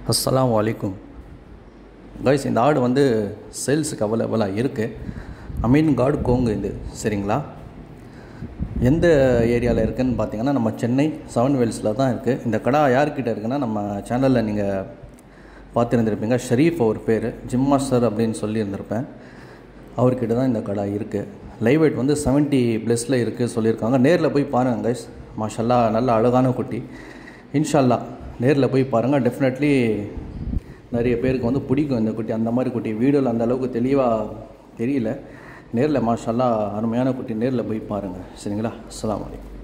அஸ்ஸலாமு அலைக்கும் கைஸ் இந்த ஆடு வந்து சேல்ஸுக்கு அவைலபிளாக இருக்குது அமீன் காடு கோங்கு இது சரிங்களா எந்த ஏரியாவில் இருக்குதுன்னு பார்த்தீங்கன்னா நம்ம சென்னை செவன் வெல்ஸில் தான் இருக்குது இந்த கடை யார்கிட்ட இருக்குன்னா நம்ம சேனலில் நீங்கள் பார்த்துருந்துருப்பீங்க ஷரீஃப் அவர் பேர் ஜிம் மாஸ்டர் அப்படின்னு சொல்லியிருந்திருப்பேன் அவர்கிட்ட தான் இந்த கடை இருக்குது லைவ் வெயிட் வந்து செவன்ட்டி ப்ளஸில் இருக்குது சொல்லியிருக்காங்க நேரில் போய் பாருங்கள் கைஸ் மாஷல்லா நல்ல அழகான குட்டி இன்ஷால்லா நேரில் போய் பாருங்கள் டெஃபினெட்லி நிறைய பேருக்கு வந்து பிடிக்கும் இந்த குட்டி அந்த மாதிரி குட்டி வீடியோவில் அந்த அளவுக்கு தெளிவாக தெரியல நேரில் மாஷல்லா அருமையான குட்டி நேரில் போய் பாருங்கள் சரிங்களா அஸ்ஸலாமு அலைக்கும்